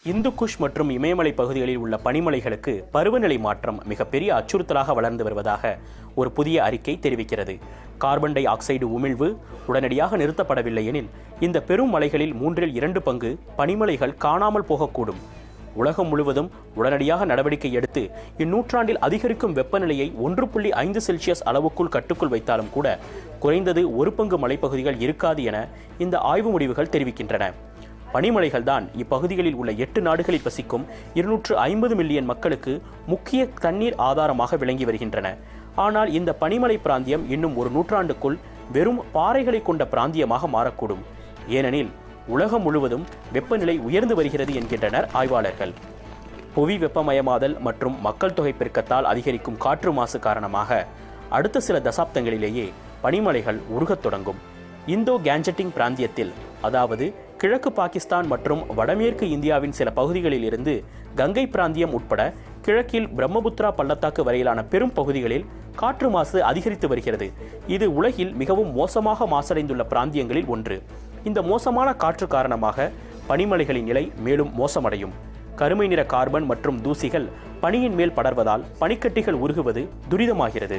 இந்து குஷ் மற்றும் இமயமலை பகுதிகளில் உள்ள பனிமலைகளுக்கு பருவநிலை மாற்றம் மிகப்பெரிய அச்சுறுத்தலாக வளர்ந்து வருவதாக ஒரு புதிய அறிக்கை தெரிவிக்கிறது கார்பன் டை ஆக்சைடு உமிழ்வு உடனடியாக நிறுத்தப்படவில்லை எனில் இந்த பெரும் மலைகளில் மூன்றில் இரண்டு பங்கு பனிமலைகள் காணாமல் போகக்கூடும் உலகம் முழுவதும் உடனடியாக நடவடிக்கை எடுத்து இந்நூற்றாண்டில் அதிகரிக்கும் வெப்பநிலையை ஒன்று புள்ளி ஐந்து செல்சியஸ் அளவுக்குள் கட்டுக்குள் வைத்தாலும் கூட குறைந்தது ஒரு பங்கு மலைப்பகுதிகள் இருக்காது என இந்த ஆய்வு முடிவுகள் தெரிவிக்கின்றன பனிமலைகள் தான் இப்பகுதிகளில் உள்ள எட்டு நாடுகளில் வசிக்கும் இருநூற்று ஐம்பது மில்லியன் மக்களுக்கு முக்கிய தண்ணீர் ஆதாரமாக விளங்கி வருகின்றன ஆனால் இந்த பனிமலை பிராந்தியம் இன்னும் ஒரு நூற்றாண்டுக்குள் வெறும் பாறைகளை கொண்ட பிராந்தியமாக மாறக்கூடும் ஏனெனில் உலகம் முழுவதும் வெப்பநிலை உயர்ந்து வருகிறது என்கின்றனர் ஆய்வாளர்கள் புவி வெப்பமயமாதல் மற்றும் மக்கள் தொகை பெருக்கத்தால் அதிகரிக்கும் காற்று மாசு காரணமாக அடுத்த சில தசாப்தங்களிலேயே பனிமலைகள் உருகத் தொடங்கும் இந்தோ கேஞ்சட்டிங் பிராந்தியத்தில் அதாவது கிழக்கு பாகிஸ்தான் மற்றும் வடமேற்கு இந்தியாவின் சில பகுதிகளில் இருந்து கங்கை பிராந்தியம் உட்பட கிழக்கில் பிரம்மபுத்திரா பள்ளத்தாக்கு வரையிலான பெரும் பகுதிகளில் காற்று மாசு அதிகரித்து வருகிறது இது உலகில் மிகவும் மோசமாக மாசடைந்துள்ள பிராந்தியங்களில் ஒன்று இந்த மோசமான காற்று காரணமாக பனிமலைகளின் நிலை மேலும் மோசமடையும் கருமை நிற கார்பன் மற்றும் தூசிகள் பனியின் மேல் படர்வதால் பனிக்கட்டிகள் உருகுவது துரிதமாகிறது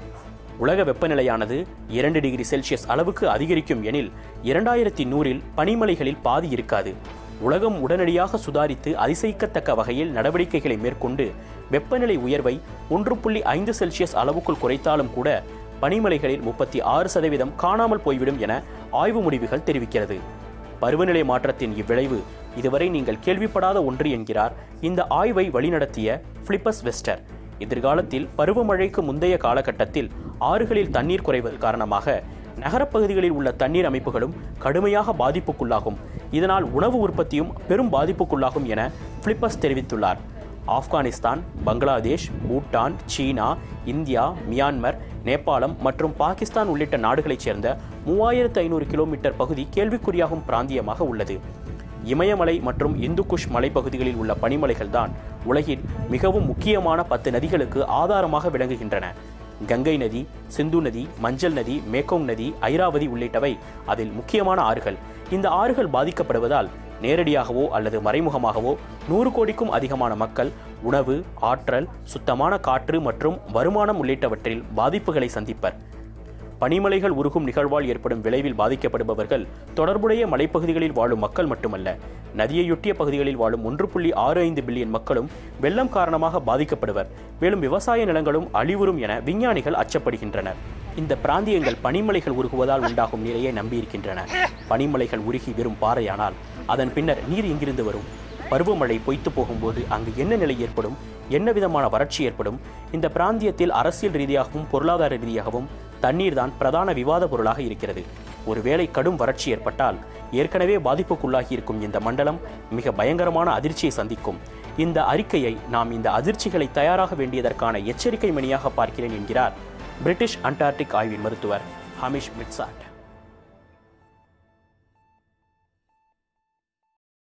உலக வெப்பநிலையானது இரண்டு டிகிரி செல்சியஸ் அளவுக்கு அதிகரிக்கும் எனில் இரண்டாயிரத்தி நூறில் பனிமலைகளில் பாதி இருக்காது உலகம் உடனடியாக சுதாரித்து அதிசயிக்கத்தக்க வகையில் நடவடிக்கைகளை மேற்கொண்டு வெப்பநிலை உயர்வை ஒன்று புள்ளி ஐந்து செல்சியஸ் அளவுக்குள் குறைத்தாலும் கூட பனிமலைகளில் முப்பத்தி ஆறு சதவீதம் காணாமல் போய்விடும் என ஆய்வு முடிவுகள் தெரிவிக்கிறது பருவநிலை மாற்றத்தின் இவ்விளைவு இதுவரை நீங்கள் கேள்விப்படாத ஒன்று என்கிறார் இந்த ஆய்வை வழிநடத்திய பிலிப்பஸ் வெஸ்டர் எதிர்காலத்தில் பருவமழைக்கு முந்தைய காலகட்டத்தில் ஆறுகளில் தண்ணீர் குறைவது காரணமாக நகரப்பகுதிகளில் உள்ள தண்ணீர் அமைப்புகளும் கடுமையாக பாதிப்புக்குள்ளாகும் இதனால் உணவு உற்பத்தியும் பெரும் பாதிப்புக்குள்ளாகும் என பிலிப்பஸ் தெரிவித்துள்ளார் ஆப்கானிஸ்தான் பங்களாதேஷ் பூட்டான் சீனா இந்தியா மியான்மர் நேபாளம் மற்றும் பாகிஸ்தான் உள்ளிட்ட நாடுகளைச் சேர்ந்த மூவாயிரத்து ஐநூறு கிலோமீட்டர் பகுதி கேள்விக்குறியாகும் பிராந்தியமாக உள்ளது இமயமலை மற்றும் இந்துகுஷ் மலைப்பகுதிகளில் உள்ள பனிமலைகள் தான் உலகின் மிகவும் முக்கியமான பத்து நதிகளுக்கு ஆதாரமாக விளங்குகின்றன கங்கை நதி சிந்து நதி மஞ்சள் நதி மேக்கோங் நதி ஐராவதி உள்ளிட்டவை அதில் முக்கியமான ஆறுகள் இந்த ஆறுகள் பாதிக்கப்படுவதால் நேரடியாகவோ அல்லது மறைமுகமாகவோ நூறு கோடிக்கும் அதிகமான மக்கள் உணவு ஆற்றல் சுத்தமான காற்று மற்றும் வருமானம் உள்ளிட்டவற்றில் பாதிப்புகளை சந்திப்பர் பனிமலைகள் உருகும் நிகழ்வால் ஏற்படும் விளைவில் பாதிக்கப்படுபவர்கள் தொடர்புடைய மலைப்பகுதிகளில் வாழும் மக்கள் மட்டுமல்ல நதியையொட்டிய பகுதிகளில் வாழும் ஒன்று புள்ளி ஆறு ஐந்து பில்லியன் மக்களும் வெள்ளம் காரணமாக பாதிக்கப்படுவர் மேலும் விவசாய நிலங்களும் அழிவுறும் என விஞ்ஞானிகள் அச்சப்படுகின்றனர் இந்த பிராந்தியங்கள் பனிமலைகள் உருகுவதால் உண்டாகும் நிலையை நம்பியிருக்கின்றன பனிமலைகள் உருகி வெறும் பாறையானால் அதன் பின்னர் நீர் எங்கிருந்து வரும் பருவமழை பொய்த்து போகும்போது அங்கு என்ன நிலை ஏற்படும் என்ன விதமான வறட்சி ஏற்படும் இந்த பிராந்தியத்தில் அரசியல் ரீதியாகவும் பொருளாதார ரீதியாகவும் தண்ணீர் தான் பிரதான விவாத பொருளாக இருக்கிறது ஒருவேளை கடும் வறட்சி ஏற்பட்டால் ஏற்கனவே பாதிப்புக்குள்ளாகி இருக்கும் இந்த மண்டலம் மிக பயங்கரமான அதிர்ச்சியை சந்திக்கும் இந்த அறிக்கையை நாம் இந்த அதிர்ச்சிகளை தயாராக வேண்டியதற்கான எச்சரிக்கை மணியாக பார்க்கிறேன் என்கிறார் பிரிட்டிஷ் அண்டார்டிக் ஆய்வின் மருத்துவர் ஹமிஷ் மிட்சாட்